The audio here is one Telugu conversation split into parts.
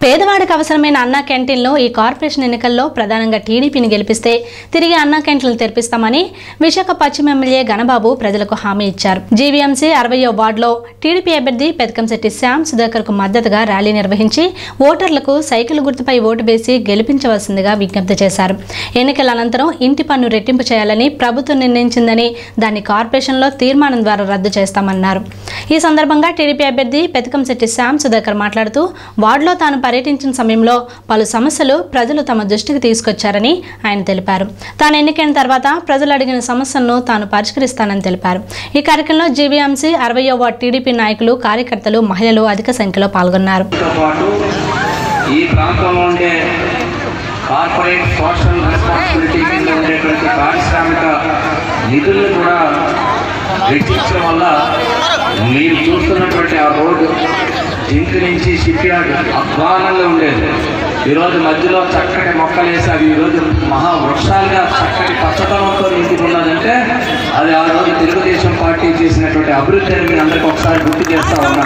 పేదవాడికి అవసరమైన అన్నా క్యాంటీన్లో ఈ కార్పొరేషన్ ఎన్నికల్లో ప్రధానంగా టీడీపీని గెలిపిస్తే తిరిగి అన్నా క్యాంటీన్లు తెరిపిస్తామని విశాఖ పశ్చిమ ఎమ్మెల్యే గణబాబు ప్రజలకు హామీ ఇచ్చారు జీవీఎంసీ అరవయో వార్డులో టీడీపీ అభ్యర్థి పెదకంశెట్టి శ్యామ్ సుధాకర్ కు మద్దతుగా ర్యాలీ నిర్వహించి ఓటర్లకు సైకిల్ గుర్తుపై ఓటు వేసి గెలిపించవలసిందిగా విజ్ఞప్తి చేశారు ఎన్నికల అనంతరం ఇంటి పన్ను రెట్టింపు చేయాలని ప్రభుత్వం నిర్ణయించిందని దాన్ని కార్పొరేషన్లో తీర్మానం ద్వారా రద్దు చేస్తామన్నారు ఈ సందర్భంగా టీడీపీ అభ్యర్థి పెతకంశెట్టి శ్యామ్ సుధాకర్ మాట్లాడుతూ వార్డులో తాను పర్యటించిన సమయంలో పలు సమస్యలు ప్రజలు తమ దృష్టికి తీసుకొచ్చారని ఆయన తెలిపారు తాను ఎన్నికైన తర్వాత ప్రజలు అడిగిన సమస్యలను తాను పరిష్కరిస్తానని తెలిపారు ఈ కార్యక్రమంలో జీవీఎంసీ అరవయో వార్డు టీడీపీ నాయకులు కార్యకర్తలు మహిళలు అధిక సంఖ్యలో పాల్గొన్నారు తో పాటు ఈ ప్రాంతంలో ఉండే కార్పొరేట్ సోషల్ రెస్పాన్సిబిలిటీ కింద ఉండేటువంటి పారిశ్రామిక నిధులను కూడా రెట్టించడం వల్ల మీరు చూస్తున్నటువంటి ఆ రోడ్డు జింక్ నుంచి షిప్ యార్డ్ అధ్వానంగా ఉండేది ఈరోజు మధ్యలో చక్కటి మొక్కలు వేసి అవి ఈరోజు మహా వృక్షాలుగా చక్కటి పచ్చదనంతో నిండి ఉన్నదంటే అది ఆ రోజు తెలుగుదేశం పార్టీ చేసినటువంటి అభివృద్ధిని మీ అందరికీ ఒకసారి గుర్తు చేస్తా ఉన్నాను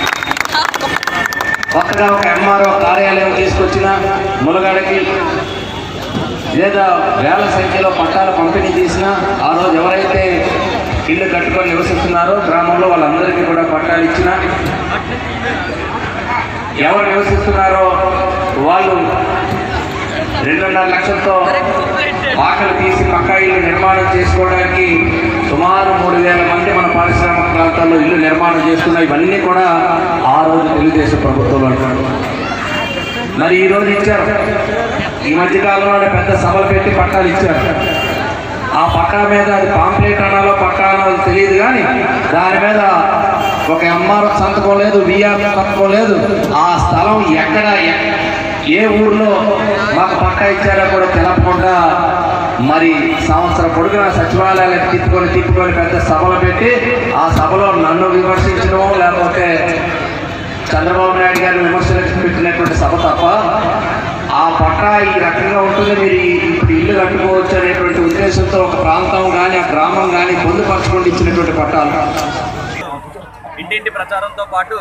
కొత్తగా ఒక ఎంఆర్ఓ కార్యాలయం తీసుకొచ్చిన ములగాడకి లేదా వేల సంఖ్యలో పట్టాల పంపిణీ చేసినా ఆ రోజు ఎవరైతే ఇల్లు కట్టుకొని నివసిస్తున్నారో గ్రామంలో వాళ్ళందరికీ కూడా పట్టాలు ఇచ్చిన ఎవరు నివసిస్తున్నారో వాళ్ళు రెండున్నర లక్షలతో వాకలు తీసి పక్కా ఇల్లు నిర్మాణం చేసుకోవడానికి సుమారు మూడు వేల మంది మన పారిశ్రామిక ప్రాంతాల్లో ఇల్లు నిర్మాణం చేసుకున్న ఇవన్నీ కూడా ఆ రోజు తెలుగుదేశం ప్రభుత్వంలో అంటున్నారు మరి ఈ రోజు ఇచ్చారు ఈ మధ్య కాలంలో పెద్ద సభలు పెట్టి పట్టాలు ఇచ్చారు ఆ పట్టా మీద అది పాంప్లెట్ అనాలో పట్టా అనాలో తెలియదు కానీ దాని మీద ఒక ఎంఆర్ సంతకం లేదు విఆర్ సంతకం లేదు ఆ స్థలం ఎక్కడ ఎ- ఏ ఊర్లో మాకు పట్టా ఇచ్చారో కూడా తెలపకుండా మరి సంవత్సరం పొడుగున సచివాలయాలకు తిప్పుకొని తిప్పుకొని పెద్ద సభలు పెట్టి ఆ సభలో నన్ను విమర్శించడం లేకపోతే చంద్రబాబు నాయుడు గారిని విమర్శలకు పెట్టినటువంటి సభ తప్ప ఆ పట్టా ఈ రకంగా ఉంటుంది మీరు ఈ- ఇప్పుడు ఇల్లు కట్టుకోవచ్చు అనేటువంటి ఉద్దేశంతో ఒక ప్రాంతం కానీ ఆ గ్రామం కానీ పొందుపరచుకొని ఇచ్చినటువంటి పట్టాలు ఇంటింటి ప్రచారంతో పాటు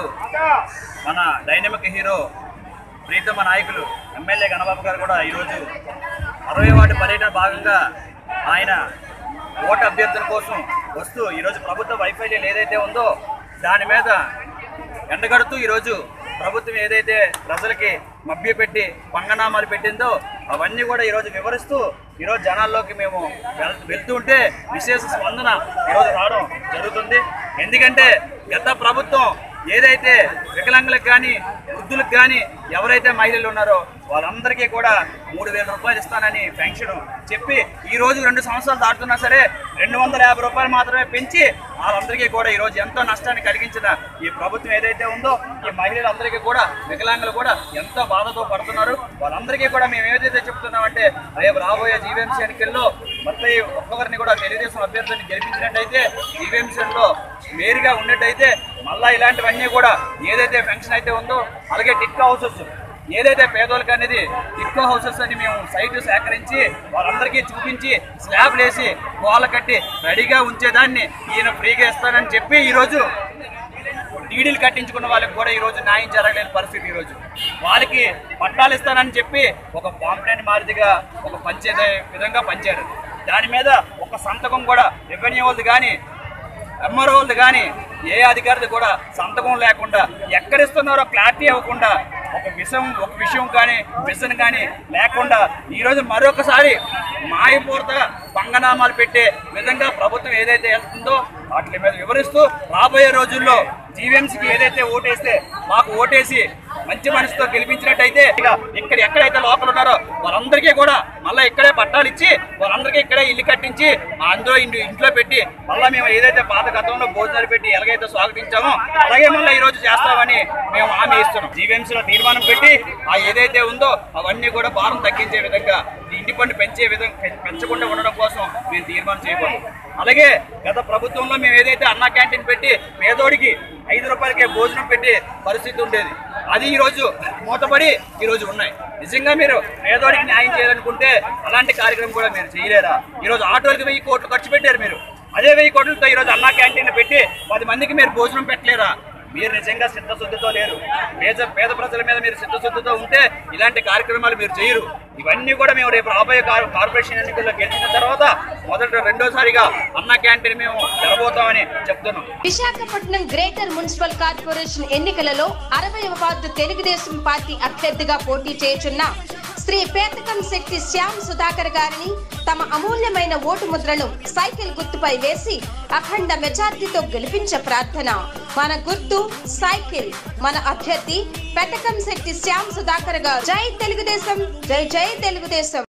మన డైనమిక్ హీరో ప్రీతమ నాయకులు ఎమ్మెల్యే గణబాబు గారు కూడా ఈరోజు అరవై వార్డు పర్యటన భాగంగా ఆయన ఓటు అభ్యర్థుల కోసం వస్తూ ఈరోజు ప్రభుత్వ వైఫల్యం ఏదైతే ఉందో దాని మీద ఎండగడుతూ ఈరోజు ప్రభుత్వం ఏదైతే ప్రజలకి మభ్యపెట్టి పంగనామాలు పెట్టిందో అవన్నీ కూడా ఈరోజు వివరిస్తూ ఈరోజు జనాల్లోకి మేము వెళ్ వెళ్తూ ఉంటే విశేష స్పందన ఈరోజు రావడం జరుగుతుంది ఎందుకంటే గత ప్రభుత్వం ఏదైతే వికలాంగులకు కానీ వృద్ధులకు కానీ ఎవరైతే మహిళలు ఉన్నారో వాళ్ళందరికీ కూడా మూడు వేల రూపాయలు ఇస్తానని పెన్షన్ చెప్పి ఈ రోజు రెండు సంవత్సరాలు దాటుతున్నా సరే రెండు వందల యాభై రూపాయలు మాత్రమే పెంచి వాళ్ళందరికీ కూడా ఈ రోజు ఎంతో నష్టాన్ని కలిగించిన ఈ ప్రభుత్వం ఏదైతే ఉందో ఈ మహిళలందరికీ కూడా వికలాంగులు కూడా ఎంతో బాధతో పడుతున్నారు వాళ్ళందరికీ కూడా మేము ఏదైతే చెప్తున్నామంటే రేపు రాబోయే జీవీఎంసీ ఎన్నికల్లో మొత్తం ఒక్కొక్కరిని కూడా తెలుగుదేశం అభ్యర్థిని గెలిపించినట్టయితే జీవీఎంసీలో మేరుగా ఉన్నట్టయితే మళ్ళా ఇలాంటివన్నీ కూడా ఏదైతే పెన్షన్ అయితే ఉందో అలాగే టిక్ హౌసెస్ ఏదైతే పేదోళ్ళకి అనేది టిక్కో హౌసెస్ అని మేము సైట్ సేకరించి వాళ్ళందరికీ చూపించి స్లాబ్లు వేసి గోల కట్టి రెడీగా ఉంచేదాన్ని ఈయన ఫ్రీగా ఇస్తానని చెప్పి ఈరోజు డీడీలు కట్టించుకున్న వాళ్ళకి కూడా ఈరోజు న్యాయం జరగలేని పరిస్థితి ఈరోజు వాళ్ళకి పట్టాలు ఇస్తానని చెప్పి ఒక పాంప్లెంట్ మాదిరిగా ఒక పంచే విధంగా పంచారు దాని మీద ఒక సంతకం కూడా రెవెన్యూ వాళ్ళది కానీ ఎంఆర్ఓ వాళ్ళది కానీ ఏ అధికారిది కూడా సంతకం లేకుండా ఎక్కడిస్తున్నారో క్లారిటీ ఇవ్వకుండా ఒక విషయం ఒక విషయం కానీ విషయం కానీ లేకుండా ఈరోజు మరొకసారి మాయపూర్త పంగనామాలు పెట్టే విధంగా ప్రభుత్వం ఏదైతే వెళ్తుందో వాటి మీద వివరిస్తూ రాబోయే రోజుల్లో జీవీఎంసీకి ఏదైతే ఓటేస్తే మాకు ఓటేసి మంచి మనసుతో గెలిపించినట్టయితే ఇక ఇక్కడ ఎక్కడైతే లోకల్ ఉన్నారో వాళ్ళందరికీ కూడా మళ్ళీ ఇక్కడే పట్టాలు ఇచ్చి వాళ్ళందరికీ ఇక్కడే ఇల్లు కట్టించి అందరూ ఇంటి ఇంట్లో పెట్టి మళ్ళీ మేము ఏదైతే పాత గతంలో భోజనాలు పెట్టి ఎలాగైతే స్వాగతించామో అలాగే మళ్ళీ ఈ రోజు చేస్తామని మేము హామీ ఇస్తున్నాం జీవీఎంసీలో తీర్మానం పెట్టి ఆ ఏదైతే ఉందో అవన్నీ కూడా భారం తగ్గించే విధంగా ఇంటి పన్ను పెంచే విధంగా పెం- పెంచకుండా ఉండడం కోసం మేము తీర్మానం చేయబోతున్నాం అలాగే గత ప్రభుత్వంలో మేము ఏదైతే అన్నా క్యాంటీన్ పెట్టి పేదోడికి ఐదు రూపాయలకే భోజనం పెట్టే పరిస్థితి ఉండేది అది ఈ రోజు మూతపడి ఈ రోజు ఉన్నాయి నిజంగా మీరు పేదోడికి న్యాయం చేయాలనుకుంటే అలాంటి కార్యక్రమం కూడా మీరు చేయలేరా ఈ రోజు ఆటోలకి వెయ్యి కోట్లు ఖర్చు పెట్టారు మీరు అదే వెయ్యి కోట్లతో ఈ రోజు అన్నా క్యాంటీన్ పెట్టి పది మందికి మీరు భోజనం పెట్టలేరా మీరు నిజంగా చిత్తశుద్ధితో లేరు పేద పేద ప్రజల మీద మీరు చిత్తశుద్ధితో ఉంటే ఇలాంటి కార్యక్రమాలు మీరు చేయరు ఇవన్నీ కూడా మేము రేపు రాబోయే కార్- కార్పొరేషన్ ఎన్నికల్లో గెలిచిన తర్వాత మొదట రెండోసారిగా అన్న క్యాంటీన్ మేము తెరబోతామని చెప్తున్నాం విశాఖపట్నం గ్రేటర్ మున్సిపల్ కార్పొరేషన్ ఎన్నికలలో అరవై వార్డు తెలుగుదేశం పార్టీ అభ్యర్థిగా పోటీ చేయుచున్న శ్రీ పేతకం శెట్టి శ్యామ్ సుధాకర్ గారిని తమ అమూల్యమైన ఓటు ముద్రను సైకిల్ గుర్తుపై వేసి అఖండ మెజార్టీతో గెలిపించే ప్రార్థన మన గుర్తు సైకిల్ మన అభ్యర్థి పెతకం శెట్టి శ్యామ్ సుధాకర్ గారు జై తెలుగుదేశం జై జై తెలుగుదేశం